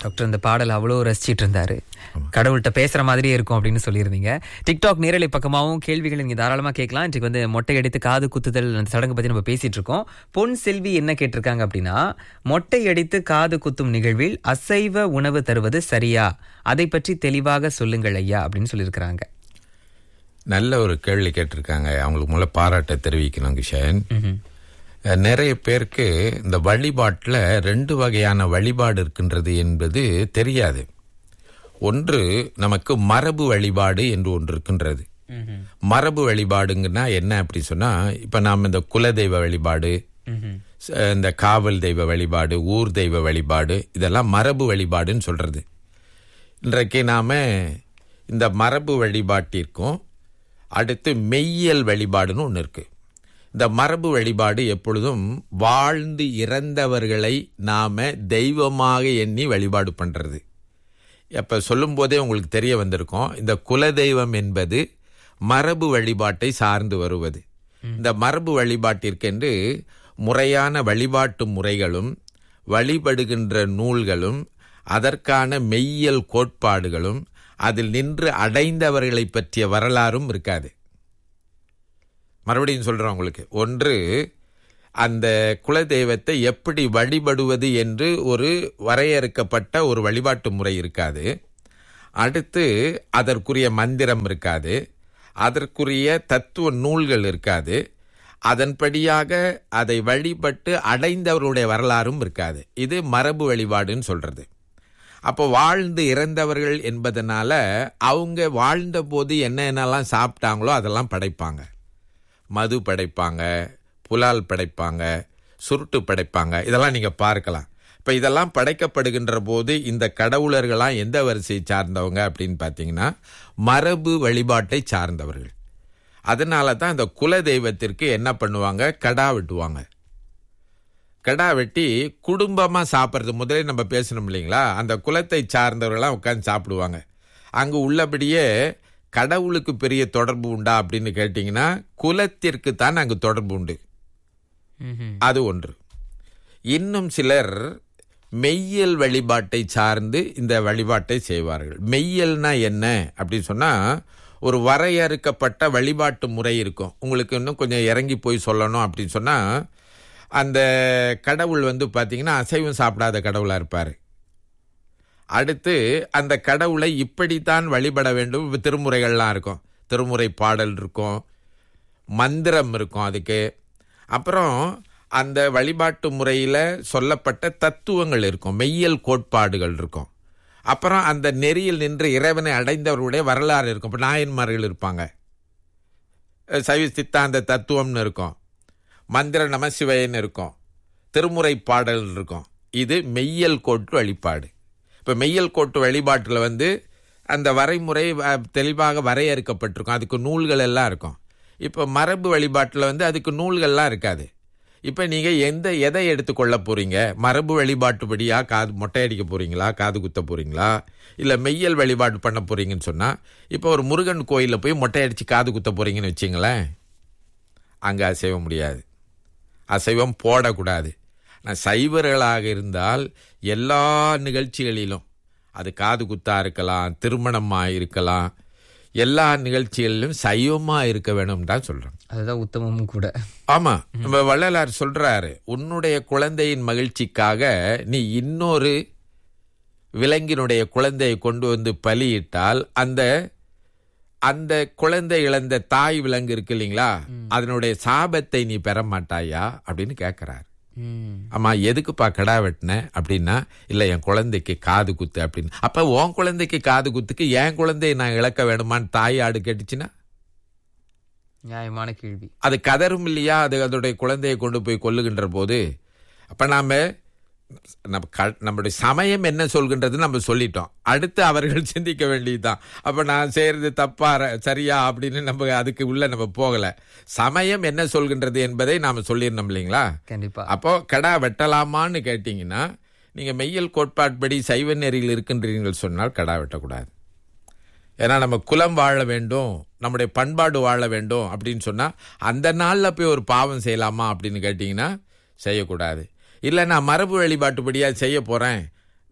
Doctor இந்த பாடல் அவ்வளோ ரசிச்சிட்டு இருந்தாரு கடவுள்கிட்ட பேசுற மாதிரியே இருக்கும் அப்படின்னு சொல்லியிருந்தீங்க டிக்டாக் நேரலை பக்கமாகவும் கேள்விகள் நீங்க தாராளமா கேட்கலாம் இன்றைக்கு வந்து மொட்டை அடித்து காது குத்துதல் அந்த சடங்கு பத்தி நம்ம பேசிட்டு இருக்கோம் பொன் செல்வி என்ன கேட்டிருக்காங்க அப்படின்னா மொட்டை அடித்து காது குத்தும் நிகழ்வில் அசைவ உணவு தருவது சரியா அதை பற்றி தெளிவாக சொல்லுங்கள் ஐயா அப்படின்னு சொல்லியிருக்கிறாங்க நல்ல ஒரு கேள்வி கேட்டிருக்காங்க அவங்களுக்கு முதல்ல பாராட்ட தெரிவிக்கணும் கிஷன் அஹ், நிறைய பேருக்கு இந்த வழிபாட்டில் ரெண்டு வகையான வழிபாடு இருக்கின்றது என்பது தெரியாது ஒன்று நமக்கு மரபு வழிபாடு என்று ஒன்று இருக்கின்றது மரபு வழிபாடுங்கன்னா என்ன அப்படி சொன்னா இப்ப நாம் இந்த குலதெய்வ வழிபாடு ச- இந்த காவல் தெய்வ வழிபாடு ஊர் தெய்வ வழிபாடு இதெல்லாம் மரபு வழிபாடுன்னு சொல்றது இன்றைக்கு நாம இந்த மரபு வழிபாட்டிற்கும் அடுத்து மெய்யியல் வழிபாடுன்னு ஒன்று இருக்கு இந்த மரபு வழிபாடு எப்பொழுதும் வாழ்ந்து இறந்தவர்களை நாம தெய்வமாக எண்ணி வழிபாடு பண்றது இப்ப சொல்லும் போதே உங்களுக்கு தெரிய வந்திருக்கும் இந்த குலதெய்வம் என்பது மரபு வழிபாட்டை சார்ந்து வருவது இந்த மரபு வழிபாட்டிற்கென்று முறையான வழிபாட்டு முறைகளும் வழிபடுகின்ற நூல்களும் அதற்கான மெய்யியல் கோட்பாடுகளும் அதில் நின்று அடைந்தவர்களை பற்றிய வரலாறும் இருக்காது மறுபடியும் சொல்றேன் உங்களுக்கு ஒன்று அந்த குலதெய்வத்தை எப்படி வழிபடுவது என்று ஒரு வரையறுக்கப்பட்ட ஒரு வழிபாட்டு முறை இருக்காது அடுத்து அதற்குரிய மந்திரம் இருக்காது அதற்குரிய தத்துவ நூல்கள் இருக்காது அதன்படியாக அதை வழிபட்டு அடைந்தவர்களுடைய வரலாறும் இருக்காது இது மரபு வழிபாடுன்னு சொல்றது அப்போ வாழ்ந்து இறந்தவர்கள் என்பதனால அவங்க வாழ்ந்த போது என்ன என்னெல்லாம் சாப்பிட்டாங்களோ அதெல்லாம் படைப்பாங்க மது படைப்பாங்க புலால் படைப்பாங்க சுருட்டு படைப்பாங்க இதெல்லாம் நீங்க பார்க்கலாம் இப்ப இதெல்லாம் படைக்கப்படுகின்ற போது இந்த கடவுளர்களாம் எந்த வரிசையை சார்ந்தவங்க அப்படின்னு பார்த்தீங்கன்னா மரபு வழிபாட்டை சார்ந்தவர்கள் அதனால தான் இந்த குல தெய்வத்திற்கு என்ன பண்ணுவாங்க கடா வெட்டுவாங்க கடா வெட்டி குடும்பமா சாப்பிட்றது முதலே நம்ம பேசணும் இல்லைங்களா அந்த குலத்தை சார்ந்தவர்களாம் உட்காந்து சாப்பிடுவாங்க அங்கு உள்ளபடியே கடவுளுக்கு பெரிய தொடர்பு உண்டா அப்படின்னு கேட்டிங்கன்னா குலத்திற்கு தான் அங்கு தொடர்பு உண்டு அது ஒன்று இன்னும் சிலர் மெய்யல் வழிபாட்டை சார்ந்து இந்த வழிபாட்டை செய்வார்கள் மெய்யல்னா என்ன அப்படின்னு சொன்னா ஒரு வரையறுக்கப்பட்ட வழிபாட்டு முறை இருக்கும் உங்களுக்கு இன்னும் கொஞ்சம் இறங்கி போய் சொல்லணும் அப்படின்னு சொன்னா அந்த கடவுள் வந்து பார்த்தீங்கன்னா அசைவம் சாப்பிடாத கடவுளா இருப்பார் அடுத்து அந்த கடவுளை இப்படித்தான் வழிபட வேண்டும் இப்ப திருமுறைகள்லாம் இருக்கும் திருமுறை பாடல் இருக்கும் மந்திரம் இருக்கும் அதுக்கு அப்புறம் அந்த வழிபாட்டு முறையில் சொல்லப்பட்ட தத்துவங்கள் இருக்கும் மெய்யல் கோட்பாடுகள் இருக்கும் அப்புறம் அந்த நெறியில் நின்று இறைவனை அடைந்தவர்களுடைய வரலாறு இருக்கும் இப்போ நாயன்மார்கள் இருப்பாங்க அஹ் சைவ சித்தாந்த தத்துவம்னு இருக்கும் மந்திர நமசிவயன்னு இருக்கும் திருமுறை பாடல் இருக்கும் இது மெய்யல் கோட்டு வழிபாடு இப்போ மெய்யல் கோட்டு வழிபாட்டில் வந்து அந்த வரைமுறை வ- தெளிவாக வரையறுக்கப்பட்டிருக்கும் அதுக்கு நூல்கள் எல்லாம் இருக்கும் இப்போ மரபு வழிபாட்டில் வந்து அதுக்கு நூல்கள்லாம் இருக்காது இப்போ நீங்கள் எந்த எதை எடுத்துக்கொள்ள போறீங்க மரபு வழிபாட்டுபடியா காது மொட்டை அடிக்க போறீங்களா காது குத்த போறீங்களா இல்லை மெய்யல் வழிபாடு பண்ண போறீங்கன்னு சொன்னால் இப்போ ஒரு முருகன் கோயிலில் போய் மொட்டை அடித்து காது குத்த போறீங்கன்னு வச்சிங்களேன் அங்கே அசைவ முடியாது அசைவம் போடக்கூடாது ஆனால் சைவர்களாக இருந்தால் எல்லா நிகழ்ச்சிகளிலும் அது காது குத்தா இருக்கலாம் திருமணமாக இருக்கலாம் எல்லா நிகழ்ச்சிகளிலும் சைவமா இருக்க வேணும் தான் சொல்றோம் அதுதான் உத்தமமும் கூட ஆமா நம்ம வள்ளலார் சொல்றாரு உன்னுடைய குழந்தையின் மகிழ்ச்சிக்காக நீ இன்னொரு விலங்கினுடைய குழந்தையை கொண்டு வந்து பலியிட்டால் அந்த அந்த குழந்தை இழந்த தாய் விலங்கு இருக்கு இல்லைங்களா அதனுடைய சாபத்தை நீ பெற மாட்டாயா அப்படின்னு கேட்கிறார் ம். ஆமா எதுக்குப்பா கடா வெட்டின அப்படின்னா இல்ல என் குழந்தைக்கு காது குத்து அப்படின்னு அப்ப உன் குழந்தைக்கு காது குத்துக்கு என் குழந்தையை நான் இழக்க வேணுமான்னு தாய் ஆடு கேட்டுச்சுன்னா நியாயமான கேள்வி அது கதரும் இல்லையா அது அதோடைய குழந்தையை கொண்டு போய் கொல்லுகின்ற போது அப்ப நாம நம்ம க- நம்முடைய சமயம் என்ன சொல்கின்றது நம்ம சொல்லிட்டோம் அடுத்து அவர்கள் சிந்திக்க வேண்டியதுதான் அப்ப நான் செய்யறது தப்பா ர- சரியா அப்படின்னு நம்ம அதுக்கு உள்ள நம்ம போகல சமயம் என்ன சொல்கின்றது என்பதை நாம சொல்லிடணும் இல்லைங்களா கண்டிப்பா அப்போ கடா வெட்டலாமான்னு கேட்டீங்கன்னா நீங்க மெய்யல் கோட்பாட்படி சைவ நெறியில் இருக்கின்றீர்கள் சொன்னால் கடா வெட்டக்கூடாது ஏன்னா நம்ம குலம் வாழ வேண்டும் நம்முடைய பண்பாடு வாழ வேண்டும் அப்படின்னு சொன்னா அந்த நாள்ல போய் ஒரு பாவம் செய்யலாமா அப்படின்னு கேட்டீங்கன்னா செய்யக்கூடாது இல்லை நான் மரபு வழிபாட்டுப்படியா செய்ய போறேன்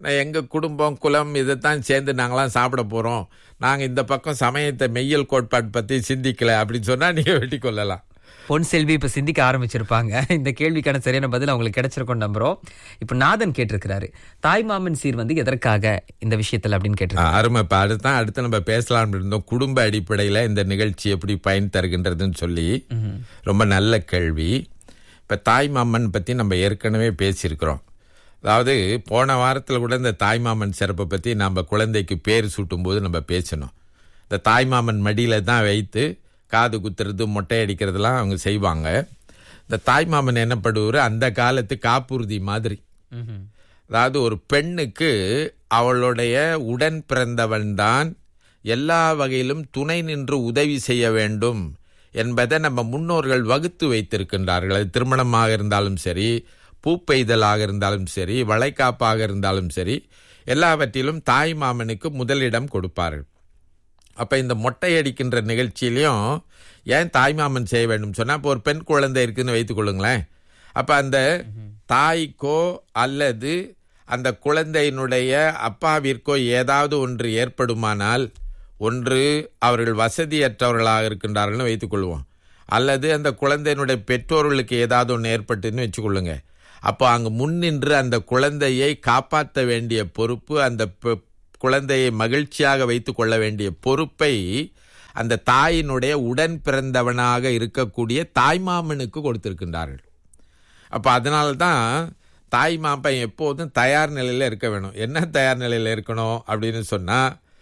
நான் எங்க குடும்பம் குலம் இதைத்தான் சேர்ந்து நாங்களாம் சாப்பிட போறோம் நாங்க இந்த பக்கம் சமயத்தை மெய்யல் கோட்பாடு பத்தி சிந்திக்கல அப்படின்னு சொன்னா நீங்க வெட்டி கொள்ளலாம் பொன் செல்வி இப்ப சிந்திக்க ஆரம்பிச்சிருப்பாங்க இந்த கேள்விக்கான சரியான பதில் அவங்களுக்கு கிடைச்சிருக்கும் நம்புறோம் இப்ப நாதன் கேட்டிருக்கிறாரு தாய் மாமன் சீர் வந்து எதற்காக இந்த விஷயத்துல அப்படின்னு கேட்டிருக்காரு ஆ, அருமை இப்ப அடுத்தான் அடுத்து நம்ம பேசலாம் இருந்தோம் குடும்ப அடிப்படையில இந்த நிகழ்ச்சி எப்படி பயன் தருகின்றதுன்னு சொல்லி ரொம்ப நல்ல கேள்வி இப்ப தாய் மாமன் பத்தி நம்ம ஏற்கனவே பேசியிருக்கிறோம் அதாவது போன வாரத்தில் கூட இந்த தாய்மாமன் சிறப்பை பத்தி நம்ம குழந்தைக்கு பேர் சூட்டும் போது நம்ம பேசணும் இந்த தாய்மாமன் மடியில தான் வைத்து காது குத்துறது மொட்டை அடிக்கிறதுலாம் அவங்க செய்வாங்க இந்த தாய்மாமன் என்ன பண்ணுவாரு அந்த காலத்து காப்புறுதி மாதிரி ம்ஹும். அதாவது ஒரு பெண்ணுக்கு அவளுடைய உடன் பிறந்தவன் தான் எல்லா வகையிலும் துணை நின்று உதவி செய்ய வேண்டும் என்பதை நம்ம முன்னோர்கள் வகுத்து வைத்திருக்கின்றார்கள் அது திருமணமாக இருந்தாலும் சரி பூப்பெய்தலாக இருந்தாலும் சரி வளைகாப்பாக இருந்தாலும் சரி எல்லாவற்றிலும் தாய் மாமனுக்கு முதலிடம் கொடுப்பார்கள் அப்ப இந்த மொட்டை அடிக்கின்ற நிகழ்ச்சியிலையும் ஏன் தாய்மாமன் செய்ய வேண்டும் சொன்னா இப்போ ஒரு பெண் குழந்தை இருக்குன்னு வைத்துக் கொள்ளுங்களேன் அப்ப அந்த தாய்க்கோ அல்லது அந்த குழந்தையினுடைய அப்பாவிற்கோ ஏதாவது ஒன்று ஏற்படுமானால் ஒன்று அவர்கள் வசதியற்றவர்களாக இருக்கின்றார்கள்னு வைத்துக் கொள்வோம் அல்லது அந்த குழந்தையினுடைய பெற்றோர்களுக்கு ஏதாவது ஒன்று ஏற்பட்டுன்னு வச்சுக்கொள்ளுங்க அப்போ அங்கு முன்னின்று அந்த குழந்தையை காப்பாற்ற வேண்டிய பொறுப்பு அந்த பெ- குழந்தையை மகிழ்ச்சியாக வைத்துக் கொள்ள வேண்டிய பொறுப்பை அந்த தாயினுடைய உடன் பிறந்தவனாக இருக்கக்கூடிய தாய்மாமனுக்கு கொடுத்திருக்கின்றார்கள் அப்ப அதனால தான் தாய் மாப்பன் எப்போதும் தயார் நிலையில இருக்க வேணும் என்ன தயார் நிலையில இருக்கணும் அப்படின்னு சொன்னா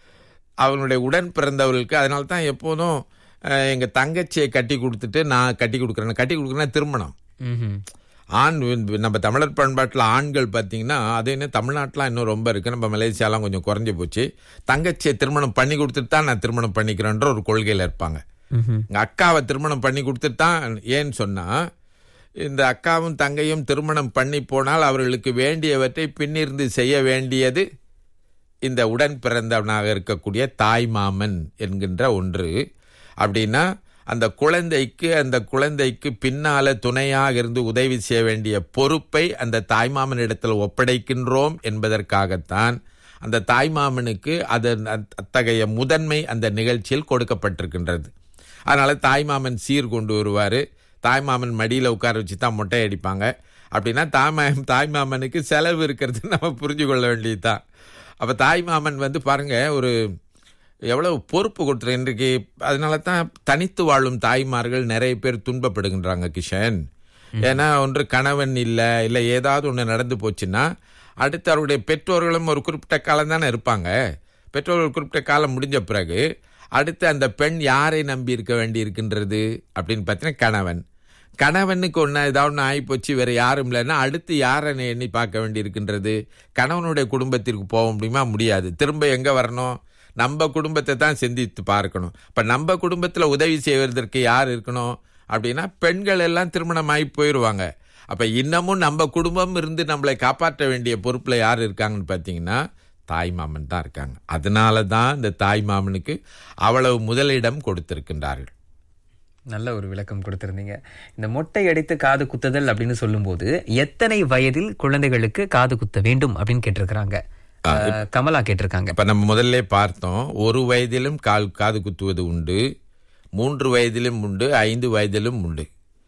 அவனுடைய உடன் பிறந்தவர்களுக்கு அதனால தான் எப்போதும் அஹ், எங்க தங்கச்சியை கட்டி கொடுத்துட்டு நான் கட்டி கொடுக்குறேன் கட்டி கொடுக்குறேன்னா திருமணம் ம்ஹும். ஆண் வந்து நம்ம தமிழர் பண்பாட்டில் ஆண்கள் பார்த்தீங்கன்னா அது இன்னும் தமிழ்நாட்டிலாம் இன்னும் ரொம்ப இருக்குது நம்ம மலேசியாலாம் கொஞ்சம் குறைஞ்சி போச்சு தங்கச்சியை திருமணம் பண்ணி கொடுத்துட்டு தான் நான் திருமணம் பண்ணிக்கிறேன்ற ஒரு கொள்கையில் இருப்பாங்க ம்ஹும். எங்கள் அக்காவை திருமணம் பண்ணி கொடுத்துட்டு தான் ஏன்னு சொன்னால் இந்த அக்காவும் தங்கையும் திருமணம் பண்ணி போனால் அவர்களுக்கு வேண்டியவற்றை பின்னிருந்து செய்ய வேண்டியது இந்த உடன் பிறந்தவனாக இருக்கக்கூடிய தாய் மாமன் என்கின்ற ஒன்று அப்படின்னா அந்த குழந்தைக்கு அந்த குழந்தைக்கு பின்னால துணையாக இருந்து உதவி செய்ய வேண்டிய பொறுப்பை அந்த தாய்மாமனிடத்தில் ஒப்படைக்கின்றோம் என்பதற்காகத்தான் அந்த தாய்மாமனுக்கு அதன் அத்- அத்தகைய முதன்மை அந்த நிகழ்ச்சியில் கொடுக்கப்பட்டிருக்கின்றது அதனால தாய்மாமன் சீர் கொண்டு வருவார் தாய்மாமன் மடியில் உட்கார வச்சு தான் மொட்டை அடிப்பாங்க அப்படின்னா தாய்மா தாய்மாமனுக்கு செலவு இருக்கிறது நம்ம புரிஞ்சு கொள்ள வேண்டியதுதான் அப்போ தாய்மாமன் வந்து பாருங்க ஒரு எவ்வளவு பொறுப்பு கொடுத்துரு இன்றைக்கு அதனால தான் தனித்து வாழும் தாய்மார்கள் நிறைய பேர் துன்பப்படுகின்றாங்க கிஷன் ஏன்னா ஒன்று கணவன் இல்லை இல்லை ஏதாவது ஒன்று நடந்து போச்சுன்னா அடுத்து அவருடைய பெற்றோர்களும் ஒரு குறிப்பிட்ட காலம் தானே இருப்பாங்க பெற்றோர்கள் குறிப்பிட்ட காலம் முடிஞ்ச பிறகு அடுத்து அந்த பெண் யாரை நம்பி இருக்க வேண்டி இருக்கின்றது அப்படின்னு பார்த்தீங்கன்னா கணவன் கணவனுக்கு ஒன்று ஏதாவது ஒன்று ஆகிப்போச்சு வேற யாரும் இல்லைன்னா அடுத்து யாரை எண்ணி பார்க்க வேண்டி இருக்கின்றது கணவனுடைய குடும்பத்திற்கு போக முடியுமா முடியாது திரும்ப எங்கே வரணும் நம்ம குடும்பத்தை தான் சிந்தித்து பார்க்கணும் இப்போ நம்ம குடும்பத்தில் உதவி செய்வதற்கு யார் இருக்கணும் அப்படின்னா பெண்கள் எல்லாம் திருமணம் ஆகி போயிடுவாங்க அப்போ இன்னமும் நம்ம குடும்பம் இருந்து நம்மளை காப்பாற்ற வேண்டிய பொறுப்பில் யார் இருக்காங்கன்னு பார்த்தீங்கன்னா தாய் மாமன் தான் இருக்காங்க அதனால தான் இந்த தாய் மாமனுக்கு அவ்வளவு முதலிடம் கொடுத்திருக்கின்றார்கள் நல்ல ஒரு விளக்கம் கொடுத்திருந்தீங்க இந்த மொட்டை அடித்து காது குத்துதல் அப்படின்னு சொல்லும்போது எத்தனை வயதில் குழந்தைகளுக்கு காது குத்த வேண்டும் அப்படின்னு கேட்டிருக்கிறாங்க அஹ், கமலா கேட்டிருக்காங்க இப்ப நம்ம முதல்ல பார்த்தோம் ஒரு வயதிலும் கால் காது குத்துவது உண்டு மூன்று வயதிலும் உண்டு ஐந்து வயதிலும் உண்டு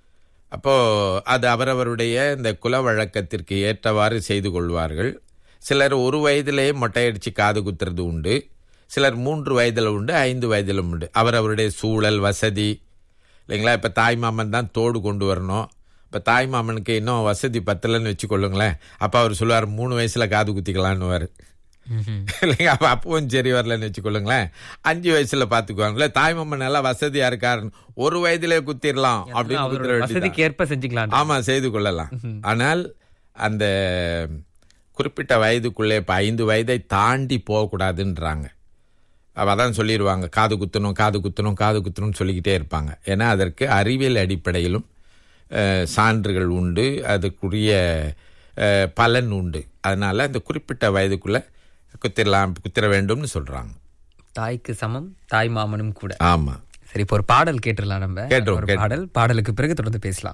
அப்போ அது அவரவருடைய இந்த குல வழக்கத்திற்கு ஏற்றவாறு செய்து கொள்வார்கள் சிலர் ஒரு வயதிலேயே மொட்டையடிச்சு காது குத்துறது உண்டு சிலர் மூன்று வயதில் உண்டு ஐந்து வயதிலும் உண்டு அவரவருடைய சூழல் வசதி இல்லைங்களா இப்போ தாய் மாமன் தான் தோடு கொண்டு வரணும் இப்போ தாய் மாமனுக்கு இன்னும் வசதி பத்தலைன்னு வச்சுக்கொள்ளுங்களேன் அப்போ அவர் சொல்லுவார் மூணு வயசில் காது குத்திக்கலான்னுவார் இல்லைங்க அப்போ அப்பவும் சரி வரலன்னு வச்சுக்கொள்ளுங்களேன் அஞ்சு வயசுல பார்த்துக்குவாங்களே தாய் மாமன் நல்லா வசதியா இருக்காரு ஒரு வயதிலே குத்திடலாம் அப்படின்னு குத்திர அவரோட வேண்டியதுதான். வசதிக்கு ஏற்ப செஞ்சுக்கலாம் ஆமா செய்து கொள்ளலாம் ஆனால் அந்த குறிப்பிட்ட வயதுக்குள்ளே இப்போ ஐந்து வயதை தாண்டி போகக்கூடாதுன்றாங்க அப்ப அதான் சொல்லிடுவாங்க காது குத்தணும் காது குத்தணும் காது குத்தணும்னு சொல்லிக்கிட்டே இருப்பாங்க ஏன்னா அதற்கு அறிவியல் அடிப்படையிலும் அஹ், சான்றுகள் உண்டு அதுக்குரிய அஹ், பலன் உண்டு அதனால அந்த குறிப்பிட்ட வயதுக்குள்ள குத்திரலாம் குத்திர வேண்டும்னு சொல்றாங்க தாய்க்கு சமம் தாய் மாமனும் கூட ஆமா சரி இப்போ ஒரு பாடல் கேட்டுடலாம் நம்ம கேட்டுருவோம், ஒரு பாடல் பாடலுக்கு பிறகு தொடர்ந்து பேசலாம்